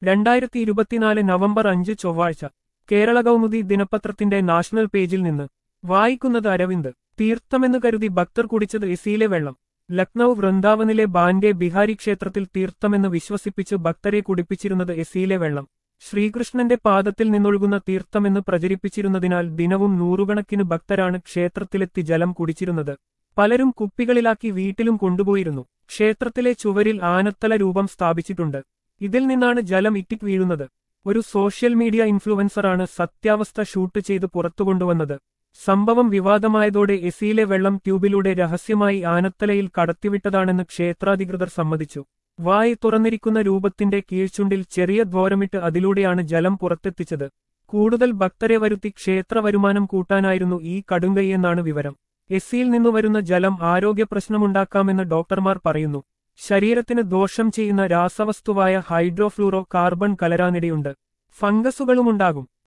രണ്ടായിരത്തി ഇരുപത്തിനാല് നവംബർ അഞ്ച് ചൊവ്വാഴ്ച കേരള കൗമുദി ദിനപത്രത്തിന്റെ നാഷണൽ പേജിൽ നിന്ന് വായിക്കുന്നത് അരവിന്ദ് തീർത്ഥമെന്ന് കരുതി ഭക്തർ കുടിച്ചത് എസിയിലെ വെള്ളം ലക്നൌ വൃന്ദാവനിലെ ബാൻഡെ ബിഹാരി ക്ഷേത്രത്തിൽ തീർത്ഥമെന്ന് വിശ്വസിപ്പിച്ച് ഭക്തരെ കുടിപ്പിച്ചിരുന്നത് എസിയിലെ വെള്ളം ശ്രീകൃഷ്ണന്റെ പാദത്തിൽ നിന്നൊഴുകുന്ന തീർത്ഥമെന്ന് പ്രചരിപ്പിച്ചിരുന്നതിനാൽ ദിനവും നൂറുകണക്കിന് ഭക്തരാണ് ക്ഷേത്രത്തിലെത്തി ജലം കുടിച്ചിരുന്നത് പലരും കുപ്പികളിലാക്കി വീട്ടിലും കൊണ്ടുപോയിരുന്നു ക്ഷേത്രത്തിലെ ചുവരിൽ ആനത്തല രൂപം സ്ഥാപിച്ചിട്ടുണ്ട് ഇതിൽ നിന്നാണ് ജലം ഇറ്റിക് വീഴുന്നത് ഒരു സോഷ്യൽ മീഡിയ ഇൻഫ്ലുവൻസറാണ് സത്യാവസ്ഥ ഷൂട്ട് ചെയ്ത് പുറത്തുകൊണ്ടുവന്നത് സംഭവം വിവാദമായതോടെ എസിയിലെ വെള്ളം ട്യൂബിലൂടെ രഹസ്യമായി ആനത്തലയിൽ കടത്തിവിട്ടതാണെന്ന് ക്ഷേത്രാധികൃതർ സമ്മതിച്ചു വായി തുറന്നിരിക്കുന്ന രൂപത്തിന്റെ കീഴ്ചുണ്ടിൽ ചെറിയ ദ്വാരമിട്ട് അതിലൂടെയാണ് ജലം പുറത്തെത്തിച്ചത് കൂടുതൽ ഭക്തരെ വരുത്തി ക്ഷേത്ര വരുമാനം കൂട്ടാനായിരുന്നു ഈ കടുങ്കൈയെന്നാണ് വിവരം എസിയിൽ നിന്നു വരുന്ന ജലം ആരോഗ്യ പ്രശ്നമുണ്ടാക്കാമെന്ന് ഡോക്ടർമാർ പറയുന്നു ശരീരത്തിന് ദോഷം ചെയ്യുന്ന രാസവസ്തുവായ ഹൈഡ്രോഫ്ലൂറോ കാർബൺ കലരാനിടയുണ്ട് ഫംഗസുകളുമുണ്ടാകും